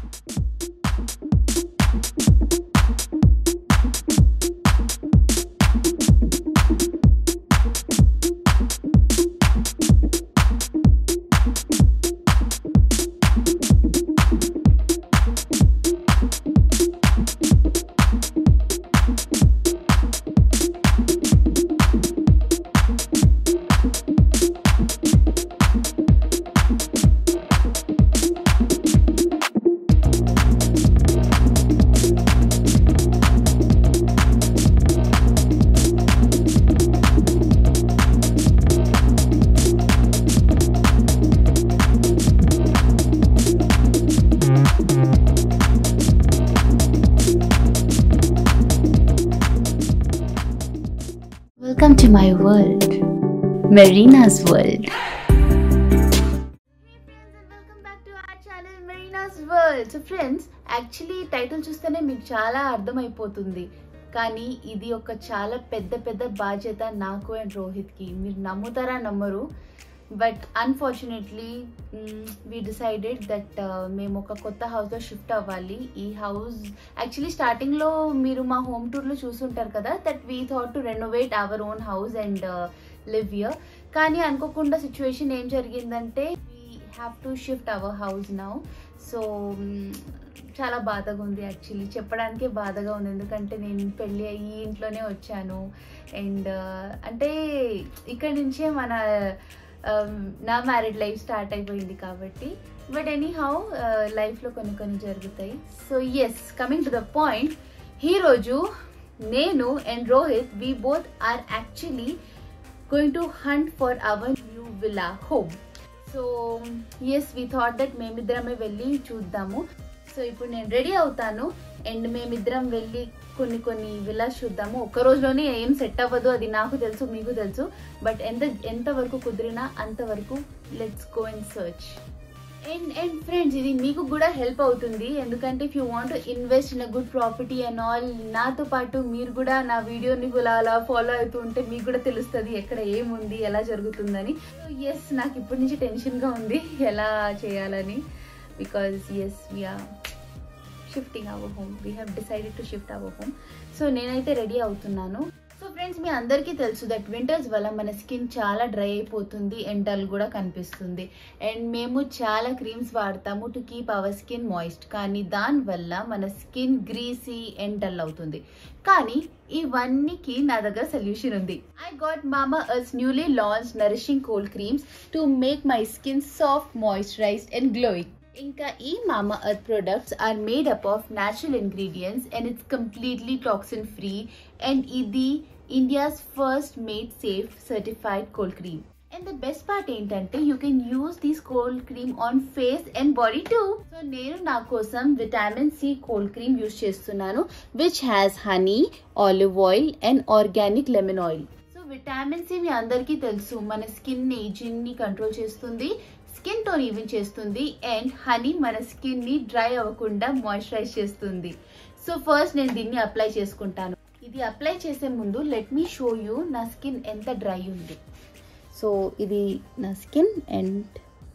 Welcome to my world, Marina's world. Welcome back to our channel Marina's world so friends actually title చూస్తేనే మీకు చాలా అర్థమైపోతుంది కానీ ఇది ఒక చాలా పెద్ద పెద్ద బాధ్యత నాకు అండ్ రోహిత్కి మీరు నమ్ముతారా నమ్మరు but unfortunately we decided that మేము ఒక కొత్త హౌస్లో షిఫ్ట్ అవ్వాలి ఈ హౌస్ యాక్చువల్లీ స్టార్టింగ్లో మీరు మా హోమ్ టూర్లో చూసుంటారు కదా that we thought to renovate our own house and live here కానీ అనుకోకుండా సిచ్యువేషన్ ఏం జరిగిందంటే we have to shift our house now so చాలా బాధగా ఉంది యాక్చువల్లీ చెప్పడానికే బాధగా ఉంది ఎందుకంటే నేను పెళ్ళి అయ్యి ఇంట్లోనే వచ్చాను అండ్ అంటే ఇక్కడి నుంచే మన um, నా మ్యారీడ్ లైఫ్ స్టార్ట్ అయిపోయింది కాబట్టి బట్ ఎనీ హౌ లైఫ్లో కొన్ని కొన్ని జరుగుతాయి so as coming to the point ఈరోజు నేను and Rohit we both are actually going to hunt for our new villa home so as we thought that మేమిద్దరమే వెళ్ళి చూద్దాము సో ఇప్పుడు నేను రెడీ అవుతాను అండ్ మేమిద్దరం వెళ్ళి కొన్ని కొన్ని విలాస్ చూద్దాము ఒక్క రోజులోనే ఏం సెట్ అవ్వదు అది నాకు తెలుసు మీకు తెలుసు బట్ ఎంత ఎంతవరకు కుదిరినా అంతవరకు let's go and search and and friends ఇది మీకు కూడా హెల్ప్ అవుతుంది ఎందుకంటే if you want invest in a good property and all నాతో పాటు మీరు కూడా నా వీడియోని ఇలా అలా ఫాలో అవుతూ ఉంటే మీకు కూడా తెలుస్తుంది ఎక్కడ ఏముంది ఎలా జరుగుతుందని సో ఎస్ నాకు ఇప్పటి నుంచి టెన్షన్గా ఉంది ఎలా చేయాలని because as we're shifting our home we have decided to shift our home so నేనైతే రెడీ అవుతున్నాను సో ఫ్రెండ్స్ మీ అందరికీ తెలుసు దట్ వింటర్స్ వల్ల మన స్కిన్ చాలా డ్రై అయిపోతుంది అండ్ డల్ కూడా కనిపిస్తుంది అండ్ మేము చాలా క్రీమ్స్ వాడతాము to keep our skin moist కానీ దానివల్ల మన స్కిన్ గ్రీసీ అండ్ డల్ అవుతుంది కానీ ఇవన్నీకి నా దగ్గర సొల్యూషన్ ఉంది I got Mamaearth's newly launch nourishing cold creams to make my skin soft moisturised and glowing ఇంకా ఈ Mamaearth products are made up of natural ingredients and it's completely toxin free and ఇది India's first made safe certified cold cream and the best part ఏంటంటే you can use this cold cream on face and body too so నేను నా కోసం vitamin C cold cream use చేస్తున్నాను which has honey olive oil and organic lemon oil so vitamin C మీ అందరికీ తెలుసు మన skin ageing ని control చేస్తుంది స్కిన్ టోన్ ఈవెన్ చేస్తుంది అండ్ హనీ మన స్కిన్ ని డ్రై అవ్వకుండా మాయిశ్చరైజ్ చేస్తుంది సో ఫస్ట్ నేను దీన్ని అప్లై చేసుకుంటాను ఇది అప్లై చేసే ముందు లెట్ మీ షో యూ నా స్కిన్ ఎంత డ్రై ఉంది సో ఇది నా స్కిన్ అండ్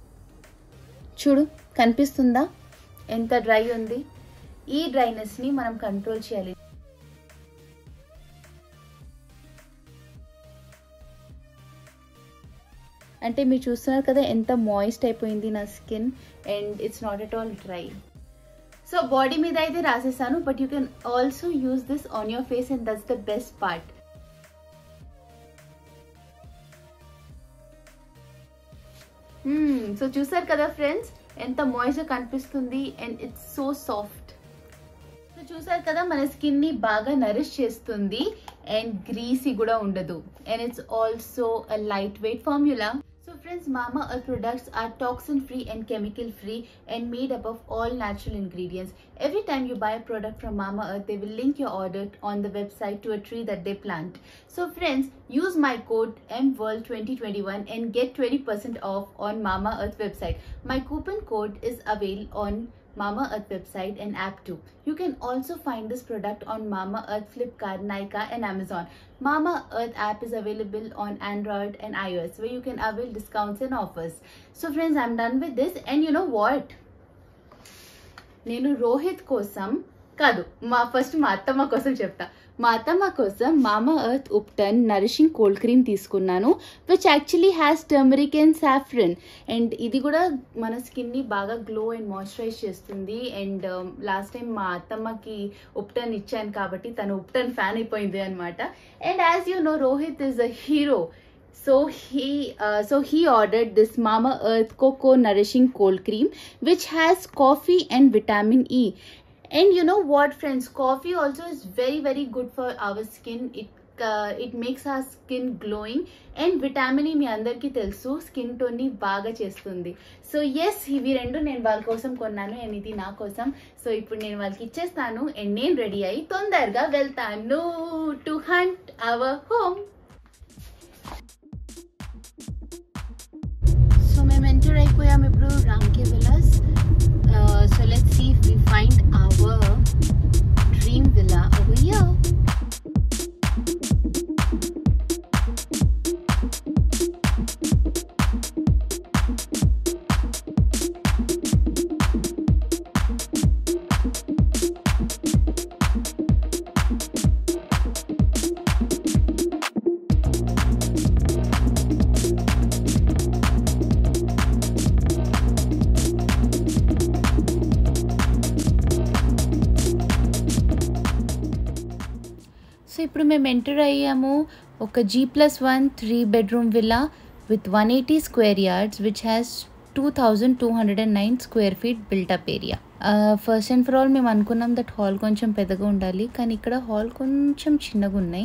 చూడు కనిపిస్తుందా ఎంత డ్రై ఉంది ఈ డ్రైనెస్ని మనం కంట్రోల్ చేయాలి అంటే మీరు చూస్తున్నారు కదా ఎంత మాయిస్ట్ అయిపోయింది నా skin and it's not at all dry so body మీద అయితే రాసేసాను but you can also use this on your face and that's the best part so చూసారు కదా ఫ్రెండ్స్ ఎంత మాయిస్గా కనిపిస్తుంది and it's so soft so చూసారు కదా మన స్కిన్ ని బాగా నరిష్ చేస్తుంది అండ్ గ్రీసీ కూడా ఉండదు and it's also a light weight formula So friends, Mama Earth products are toxin free and chemical free and made up of all natural ingredients. Every time you buy a product from Mama Earth, they will link your order on the website to a tree that they plant. So friends, use my code MWORLD2021 and get 20% off on Mama Earth website. My coupon code is available on Mama Earth website and app too. You can also find this product on Mama Earth, Flipkart, Nykaa and Amazon. Mama Earth app is available on Android and iOS where you can avail discounts and offers. So friends, I'm done with this and you know what? నేను రోహిత్ కోసం కాదు మా first మా అత్తమ్మ కోసం చెప్తా మా అత్తమ్మ కోసం Mamaearth ubtan nourishing cold cream తీసుకున్నాను which actually has turmeric and saffron and ఇది కూడా మన స్కిన్ని బాగా గ్లో అండ్ మాయిశ్చరైజ్ చేస్తుంది అండ్ లాస్ట్ టైం మా అత్తమ్మకి ఉప్టన్ ఇచ్చాను కాబట్టి తను ఉప్టన్ ఫ్యాన్ అయిపోయింది అనమాట and as you know Rohit is a hero so he uh, so he ordered this mama earth cocoa nourishing cold cream which has coffee and vitamin e and you know what friends coffee also is very very good for our skin it uh, it makes our skin glowing and vitamin E మీ అందరికీ తెలుసు skin టోన్ని బాగా చేస్తుంది so yes ఇవి రెండు నేను వాళ్ళ కోసం కొన్నాను అండ్ ఇది నా కోసం సో ఇప్పుడు నేను వాళ్ళకి ఇచ్చేస్తాను అండ్ నేను రెడీ అయ్యి తొందరగా వెళ్తాను to hunt our home so మేము ఎంటర్ అయిపోయాం ఇప్పుడు Ramky villas so let see if we find our dream villa over here so ఇప్పుడు మేము ఎంటర్ అయ్యాము ఒక G plus one three bedroom villa with one eighty square yards which has two thousand two hundred and nine square feet built up area first and for all మేము అనుకున్నాం that hall కొంచెం పెద్దగా ఉండాలి కానీ ఇక్కడ హాల్ కొంచెం చిన్నగా ఉన్నాయి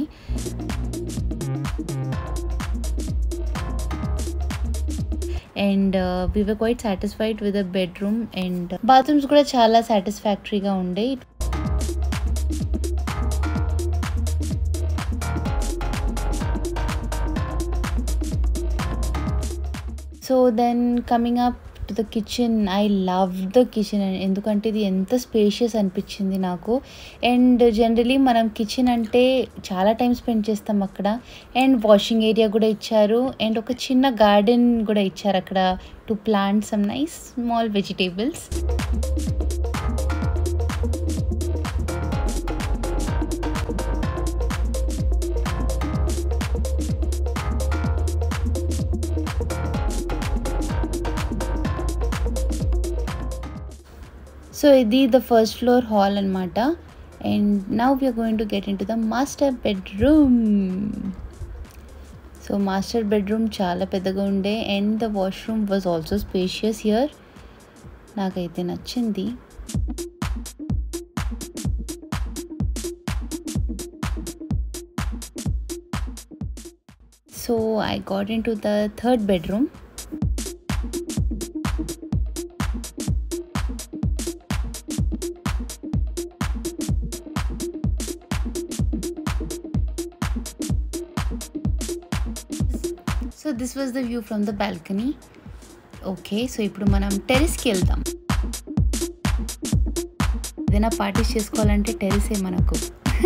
and we were quite satisfied with the bedroom and bathrooms కూడా చాలా సాటిస్ఫాక్టరీగా ఉండే so then coming up to the kitchen I love the kitchen ఎందుకంటే ఇది ఎంత స్పేషియస్ అనిపించింది నాకు అండ్ జనరలీ మనం కిచెన్ అంటే చాలా టైం స్పెండ్ చేస్తాం అక్కడ అండ్ వాషింగ్ ఏరియా కూడా ఇచ్చారు అండ్ ఒక చిన్న గార్డెన్ కూడా ఇచ్చారు అక్కడ to plant some nice small vegetables so ఇది ద ఫస్ట్ ఫ్లోర్ హాల్ అనమాట and now we're going to get in to the master bedroom so master bedroom చాలా పెద్దగా ఉండే and the washroom was also spacious here నాకైతే నచ్చింది so I got in to the third bedroom so this was the view from the balcony okay so ఇప్పుడు మనం టెరెస్కి వెళ్దాం ఏదైనా పార్టీస్ చేసుకోవాలంటే టెరెసే మనకు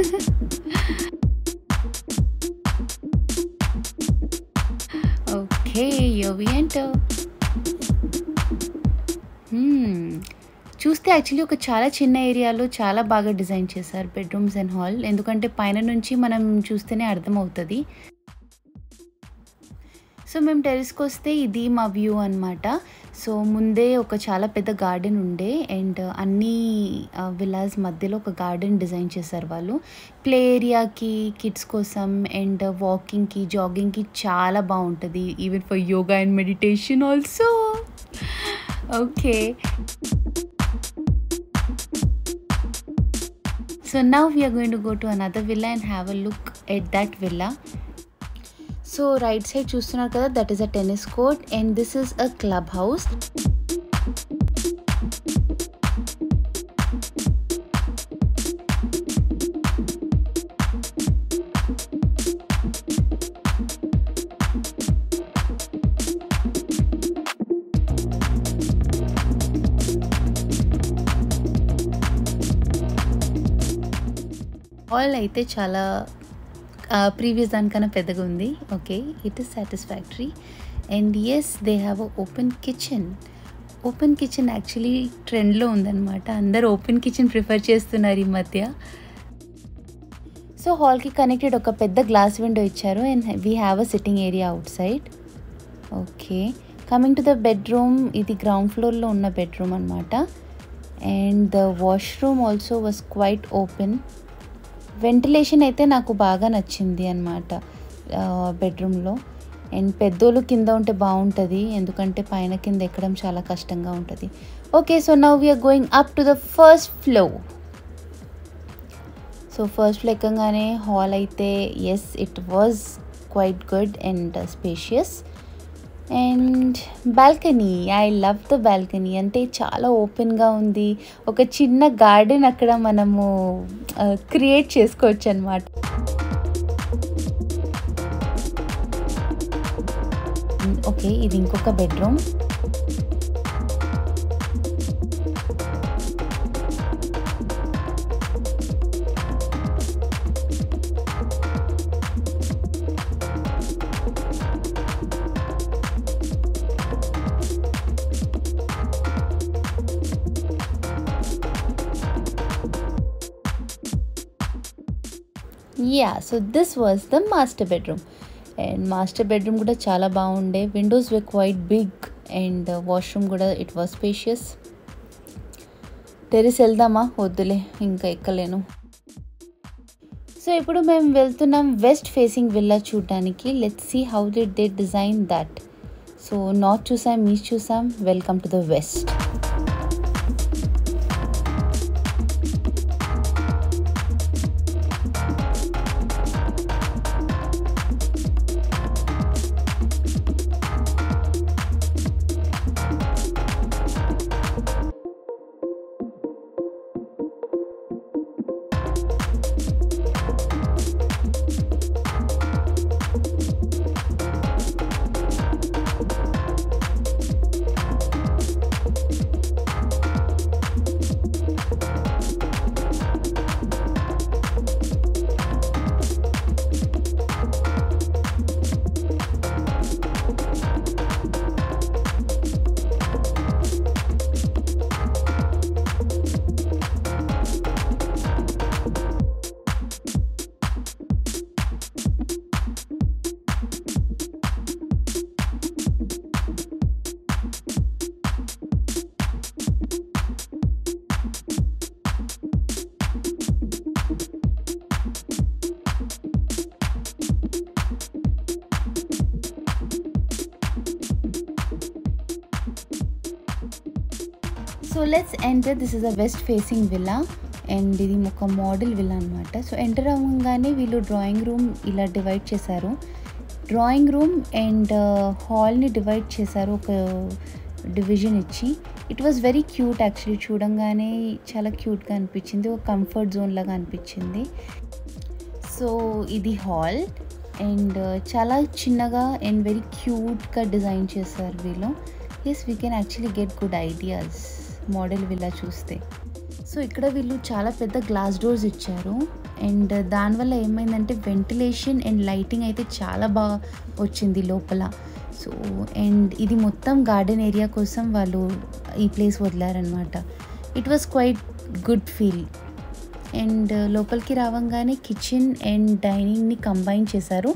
ఓకే యోవి ఎంటర్ చూస్తే యాక్చువల్లీ ఒక చాలా చిన్న ఏరియాలో చాలా బాగా డిజైన్ చేశారు బెడ్రూమ్స్ అండ్ హాల్ ఎందుకంటే పైన నుంచి మనం చూస్తేనే అర్థమవుతుంది సో మేము టెరెస్కి వస్తే ఇది మా వ్యూ అనమాట సో ముందే ఒక చాలా పెద్ద గార్డెన్ ఉండే అండ్ అన్ని విలాస్ మధ్యలో ఒక గార్డెన్ డిజైన్ చేశారు వాళ్ళు ప్లే ఏరియాకి కిడ్స్ కోసం అండ్ వాకింగ్కి జాగింగ్కి చాలా బాగుంటుంది even for yoga and meditation also okay so now we are going to go to another villa and have a look at that villa so right side చూస్తున్నారు కదా that is a tennis court and this is a club house hall అయితే చాలా previous దానికన్నా పెద్దగా ఉంది okay it is satisfactory and as they have a open kitchen open kitchen actually ట్రెండ్లో ఉందన్నమాట అందరు ఓపెన్ కిచెన్ ప్రిఫర్ చేస్తున్నారు ఈ మధ్య సో హాల్కి కనెక్టెడ్ ఒక పెద్ద గ్లాస్ విండో ఇచ్చారు and we have a sitting area outside okay coming to the bedroom ఇది గ్రౌండ్ ఫ్లోర్లో ఉన్న బెడ్రూమ్ అనమాట and the washroom also was quite open ventilation అయితే నాకు బాగా నచ్చింది అనమాట బెడ్రూమ్లో అండ్ పెద్దోళ్ళు కింద ఉంటే బాగుంటుంది ఎందుకంటే పైన కింద ఎక్కడం చాలా కష్టంగా ఉంటుంది okay so now we are going up to the first floor so first floor ఎక్కగానే హాల్ అయితే as it was quite good and spacious and balcony I love the balcony అంటే చాలా ఓపెన్గా ఉంది ఒక చిన్న గార్డెన్ అక్కడ మనము క్రియేట్ చేసుకోవచ్చు అనమాట ఓకే ఇది ఇంకొక bedroom yeah so this was the master bedroom and master bedroom కూడా చాలా బాగుండే windows were quite big and washroom కూడా ఇట్ వాజ్ స్పేషియస్ టెరిస్ వెళ్దామా వద్దులే ఇంకా ఎక్కలేను సో ఇప్పుడు మేము వెళ్తున్నాం వెస్ట్ ఫేసింగ్ విల్లా చూడడానికి let's see how did they design that so north చూసాం ఈస్ట్ చూసాం welcome to the west so let's enter this is a west facing villa and ఇది ఒక మోడల్ విల్లా అనమాట సో ఎంటర్ అవ్వగానే వీళ్ళు drawing room ఇలా divide చేశారు drawing room and హాల్ని డివైడ్ చేశారు ఒక డివిజన్ ఇచ్చి it was very cute actually చూడంగానే చాలా క్యూట్గా అనిపించింది ఒక కంఫర్ట్ జోన్ లాగా అనిపించింది సో ఇది హాల్ అండ్ చాలా చిన్నగా అండ్ వెరీ క్యూట్గా డిజైన్ చేశారు వీళ్ళు as we can actually get good ideas model villa చూస్తే సో ఇక్కడ వీళ్ళు చాలా పెద్ద గ్లాస్ డోర్స్ ఇచ్చారు అండ్ దానివల్ల ఏమైందంటే వెంటిలేషన్ అండ్ లైటింగ్ అయితే చాలా బాగా వచ్చింది లోపల సో అండ్ ఇది మొత్తం గార్డెన్ ఏరియా కోసం వాళ్ళు ఈ ప్లేస్ వదిలారనమాట it was quite good feel and లోపలికి రావంగానే కిచెన్ అండ్ డైనింగ్ని కంబైన్ చేశారు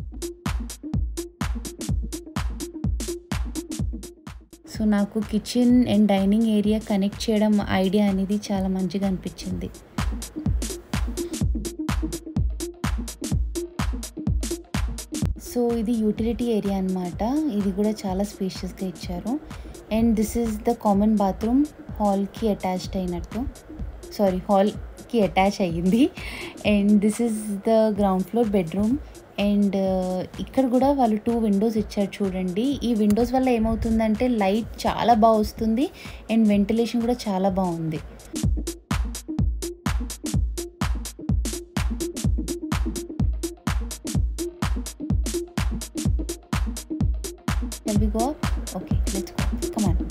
సో నాకు kitchen and dining area connect చేయడం ఐడియా అనేది చాలా మంచిగా అనిపించింది సో ఇది యూటిలిటీ ఏరియా అనమాట ఇది కూడా చాలా స్పేషియస్గా ఇచ్చారు and this is the common bathroom హాల్కి అటాచ్డ్ అయినట్టు సారీ హాల్కి అటాచ్ అయ్యింది and this is the ground floor bedroom and ఇక్కడ కూడా వాళ్ళు టూ విండోస్ ఇచ్చారు చూడండి ఈ విండోస్ వల్ల ఏమవుతుందంటే లైట్ చాలా బాగా వస్తుంది అండ్ వెంటిలేషన్ కూడా చాలా బాగుంది Shall we go up? Okay, let's go. Come on.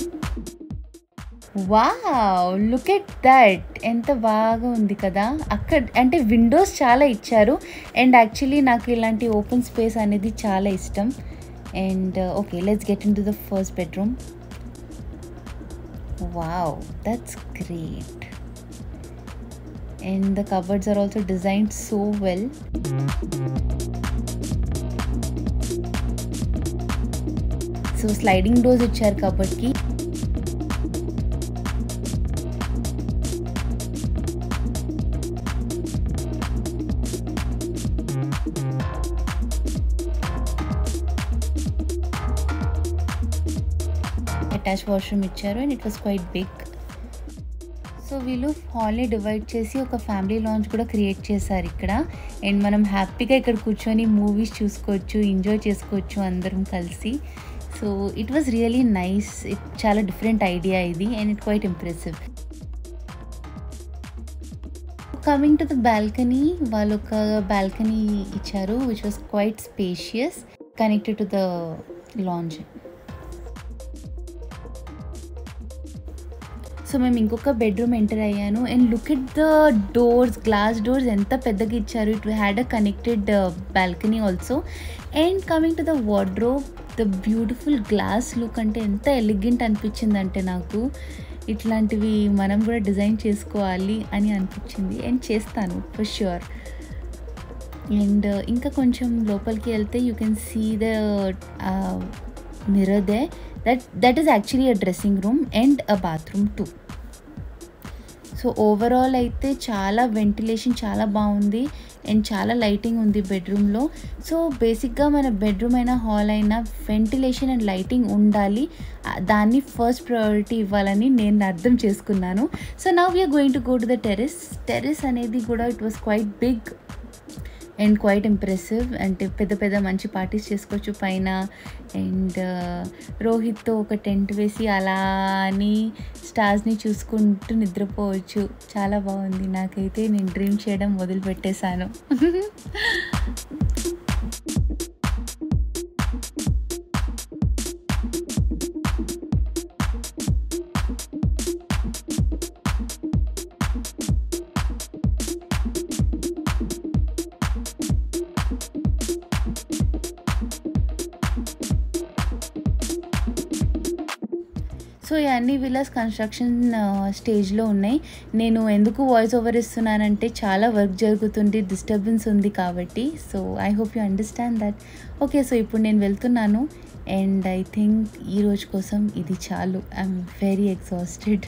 Wow look at that ఎంత బాగా ఉంది కదా అక్కడ అంటే విండోస్ చాలా ఇచ్చారు అండ్ యాక్చువల్లీ నాకు ఇలాంటి ఓపెన్ స్పేస్ అనేది చాలా ఇష్టం and okay let's get in to the first bedroom Wow, that's great. And the cupboards are also designed so well. So sliding doors ఇచ్చారు కబడ్కి అటాచ్ వాష్రూమ్ ఇచ్చారు and it was quite big so వీళ్ళు హాల్ని divide చేసి ఒక family launch కూడా create చేశారు ఇక్కడ అండ్ మనం హ్యాపీగా ఇక్కడ కూర్చొని మూవీస్ చూసుకోవచ్చు ఎంజాయ్ చేసుకోవచ్చు అందరం కలిసి so it was really nice it చాలా డిఫరెంట్ ఐడియా ఇది and it quite impressive coming to the balcony వాళ్ళు ఒక బాల్కనీ ఇచ్చారు which was quite spacious connected to the lounge so మేము ఇంకొక బెడ్రూమ్ ఎంటర్ అయ్యాను and look it the doors glass doors ఎంత పెద్దగా ఇచ్చారు it had a connected balcony also and coming to the wardrobe the beautiful glass look అంటే ఎంత elegant అనిపించింది అంటే నాకు ఇట్లాంటివి మనం కూడా డిజైన్ చేసుకోవాలి అని అనిపించింది అండ్ చేస్తాను ఫర్ ష్యూర్ అండ్ ఇంకా కొంచెం లోపలికి వెళ్తే you can see the mirror they that that is actually a dressing room and a bathroom too so overall అయితే చాలా వెంటిలేషన్ చాలా బాగుంది అండ్ చాలా లైటింగ్ ఉంది బెడ్రూమ్లో సో బేసిక్గా మన బెడ్రూమ్ అయినా హాల్ అయినా వెంటిలేషన్ అండ్ లైటింగ్ ఉండాలి ఆ, దాన్ని ఫస్ట్ ప్రయారిటీ ఇవ్వాలని నేను అర్థం చేసుకున్నాను so now we are going to go to the terrace terrace అనేది కూడా it was quite big and quite impressive అంటే పెద్ద పెద్ద మంచి పార్టీస్ చేసుకోవచ్చు పైన అండ్ రోహిత్తో ఒక టెంట్ వేసి అలా అని స్టార్స్ని చూసుకుంటూ నిద్రపోవచ్చు చాలా బాగుంది నాకైతే నేను డ్రీమ్ చేయడం మొదలుపెట్టేశాను సో ఈ అన్ని విల్లాస్ కన్స్ట్రక్షన్ స్టేజ్లో ఉన్నాయి నేను ఎందుకు వాయిస్ ఓవర్ ఇస్తున్నానంటే చాలా వర్క్ జరుగుతుంది డిస్టర్బెన్స్ ఉంది కాబట్టి so I hope you understand that okay so ఇప్పుడు నేను వెళ్తున్నాను అండ్ ఐ థింక్ ఈ రోజు కోసం ఇది చాలు I'm very exhausted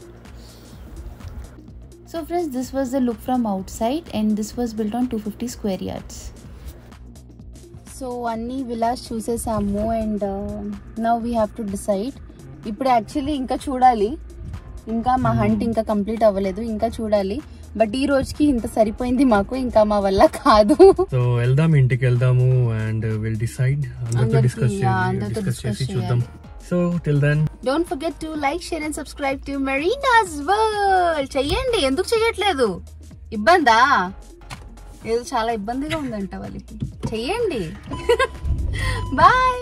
so friends this was the look from outside and this was built on two fifty square yards so అన్ని villas చూసేసాము and now we have to decide ఇప్పుడు actually ఇంకా చూడాలి ఇంకా మా హంట్ ఇంకా complete అవ్వలేదు ఇంకా చూడాలి బట్ ఈ రోజుకి ఇంత సరిపోయింది మాకు ఇంకా మా వల్ల కాదు సో వెళ్దాం ఇంటికి వెళ్దాము అండ్ విల్ డిసైడ్ అందరితో అందరికీ, డిస్కస్ yeah, అందరితో డిస్కస్ చేసి discuss చూద్దాం so till then don't forget to like share and subscribe to Marina's world చెయ్యండి ఎందుకు చెయ్యట్లేదు ఇబ్బందా ఏదో చాలా ఇబ్బందిగా ఉందంట వాళ్ళకి చెయ్యండి బాయ్